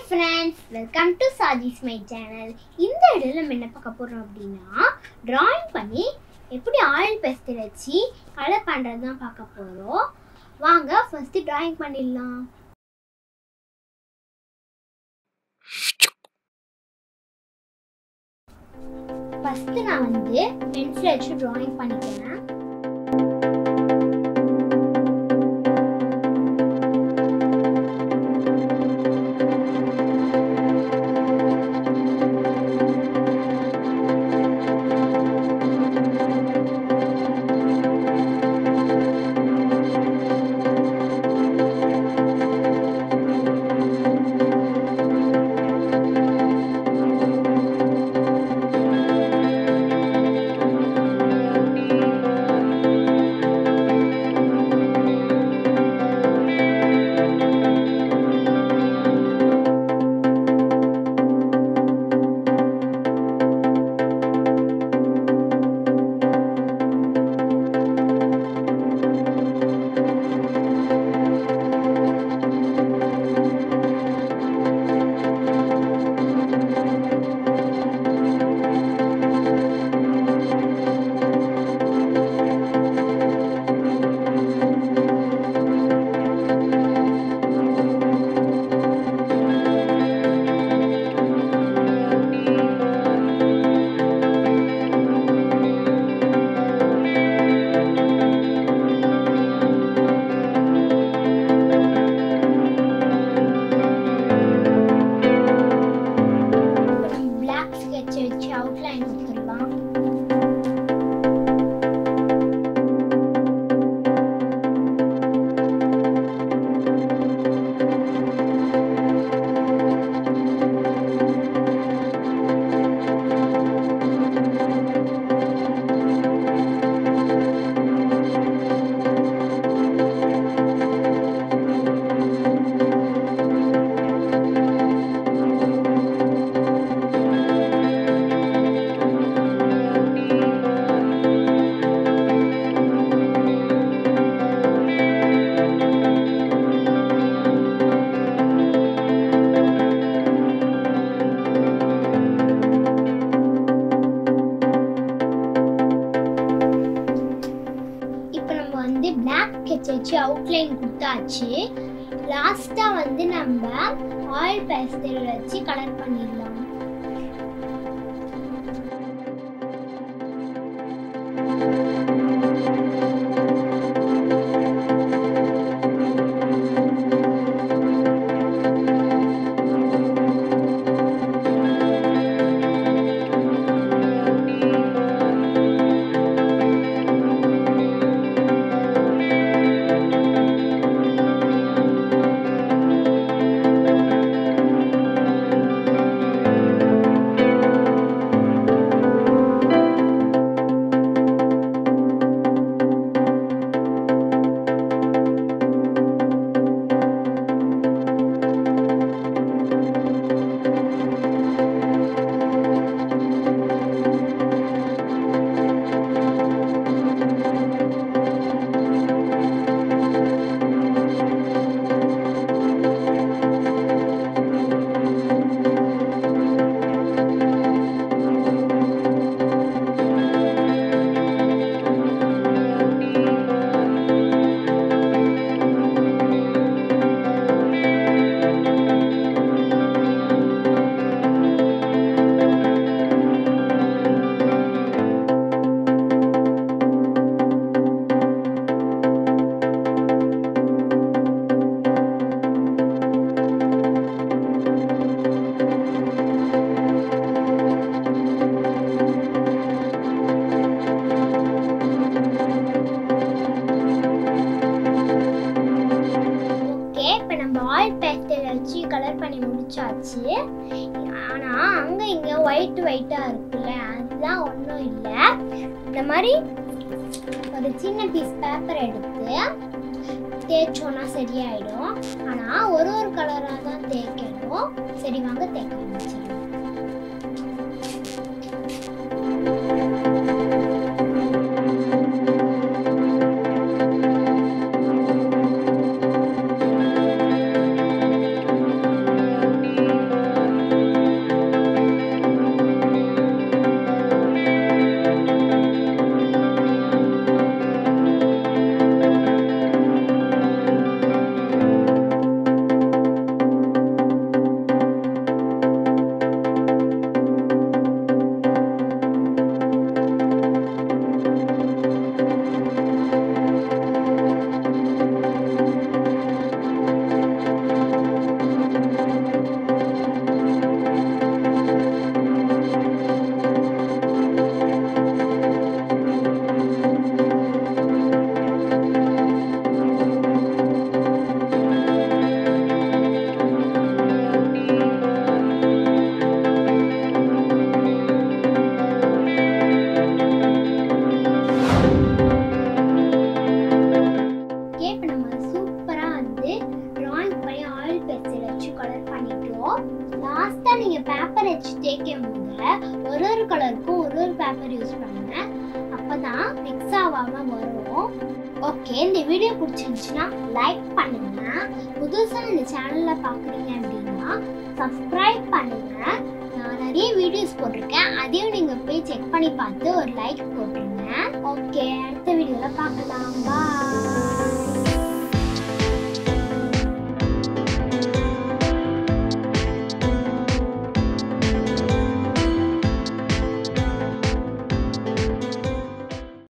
friends welcome to சாஜிஸ் my channel இந்த இடையில நம்ம என்ன பார்க்க போகிறோம் அப்படின்னா drawing பண்ணி எப்படி ஆயில் பெஸ்டில் வச்சு கலர் பண்ணுறது தான் பார்க்க போகிறோம் வாங்க ஃபஸ்ட்டு drawing பண்ணிடலாம் ஃபஸ்ட்டு நான் வந்து பென்சில் வச்சு drawing பண்ணிக்கிறேன் இப்போ நம்ம பிளாக் ஸ்கெட்ச் வச்சு அவுட்லைன் கொடுத்துடலாம் இப்போ நம்ம வந்து பிளாக் ஸ்கெட்ச் வச்சு அவுட்லைன் கொடுத்தாச்சு லாஸ்ட்டாக வந்து நம்ம ஆயில் பேஸ்டல் வச்சு கலர் பண்ணிடலாம் ஓகே இப்போ நம்ம ஆயில் பேஸ்டல் வச்சு கலர் பண்ணி முடிச்சாச்சு ஆனால் அங்கே இங்கே ஒயிட் ஒயிட்டாக இருக்குல்ல அதுதான் ஒன்றும் இல்லை இந்த மாதிரி ஒரு சின்ன பீஸ் பேப்பர் எடுத்து தேய்ச்சோன்னா சரியாயிடும் ஆனால் ஒரு ஒரு கலராக தான் தேய்க்கணும் சரி வாங்க தேய்க்க ஆரம்பிச்சிடலாம் கலர் பண்ணிட்டோம் லாஸ்ட்டாக நீங்கள் பேப்பர் வச்சு தேய்க்கும் போது ஒரு ஒரு கலருக்கும் ஒரு ஒரு பேப்பர் யூஸ் பண்ணுங்க அப்போ தான் மிக்ஸ் ஆகாமல் வரும் ஓகே இந்த வீடியோ பிடிச்சிருந்துச்சுன்னா லைக் பண்ணுங்க புதுசாக இந்த சேனலில் பார்க்குறீங்க அப்படின்னா சப்ஸ்கிரைப் பண்ணுங்க நான் நிறைய வீடியோஸ் போட்டிருக்கேன் அதையும் நீங்கள் போய் செக் பண்ணி பார்த்து ஒரு லைக் போட்டுருங்க ஓகே அடுத்த வீடியோவில் பார்க்கலாம் பாய்